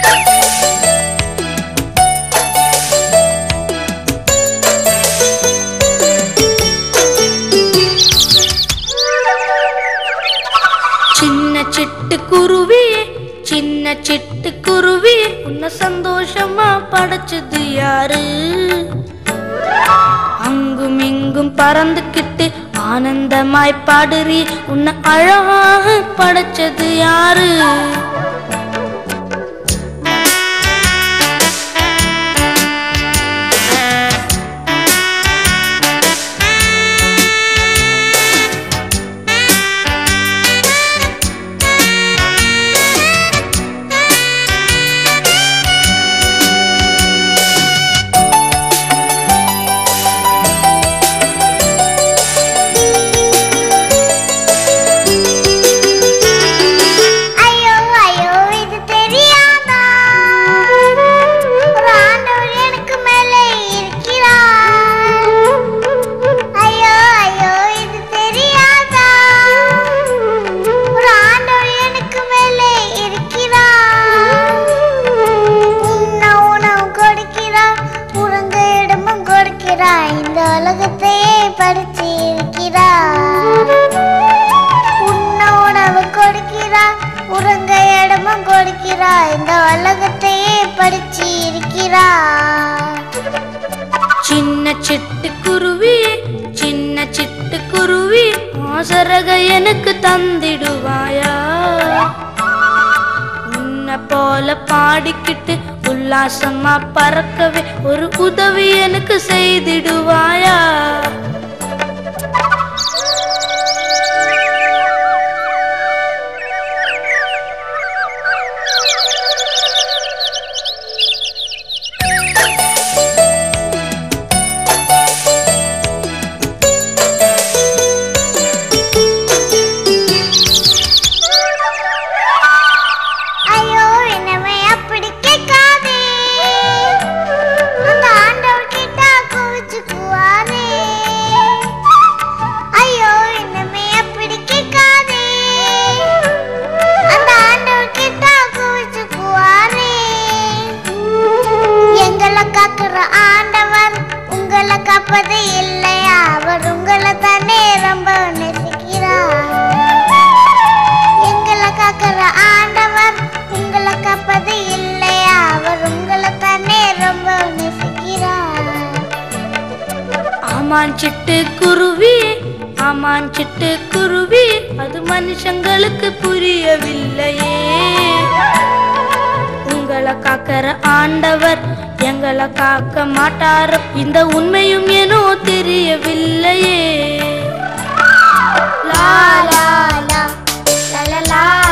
சின்ன சிட்டு குருவி சின்ன சிட்டு குருவி உன்னை சந்தோஷமா படைச்சது யாரு அங்கும் இங்கும் பறந்துக்கிட்டு ஆனந்தமாய் பாடுறி உன்னை அழகாக படைச்சது யாரு ஐயோ ஐயோ இது தெரியாதா ஒரு ஆண்டவர் எனக்கு மேலே இருக்கிறார் ஐயோ ஐயோ இது தெரியாதா ஒரு ஆண்டவர் எனக்கு மேலே இருக்கிறார் உண்ண உணவு கொடுக்கிறார் உறங்க இடமும் கொடுக்கிறார் இந்த உலகத்தையே படிச்சு இருக்கிறார் உண்ண உணவு கொடுக்கிறார் உறங்க இடமும் கொடுக்கிறார் இந்த உலகத்தையே படிச்சு இருக்கிறார் சின்ன சிட்டு குருவி சின்ன சிட்டு குருவி ஆசரக எனக்கு தந்திடுவாயா உன்னை போல பாடிக்கிட்டு உல்லாசமா பறக்கவே ஒரு உதவி எனக்கு செய்திடுவாயா ஐயோ என்னமே அப்படி கேட்காதே அந்த ஆண்டவர் கிட்ட கோவிச்சுக்குவாரே ஐயோ என்னமே அப்படி கேட்காதே அந்த ஆண்டவர் கிட்ட கோவிச்சுக்குவாரே எங்களை காக்குற ஆண்டவர் உங்களை காப்பது இல்லையா அவர் உங்களை தானே ரொம்ப நேசிக்கிறார் எங்களை காக்கிற ஆண்டவர் உங்களை காப்பது இல்லையா அவர் உங்களை தானே ரொம்ப நேசிக்கிறார் ஆமான் சிட்டு குருவி ஆமான் சிட்டு குருவி அது மனுஷங்களுக்கு புரியவில்லையே உங்களை காக்கிற ஆண்டவர் எங்களை காக்க மாட்டாரோ இந்த உண்மையும் ஏனோ தெரியவில்லையே லா லா லா லா லா லா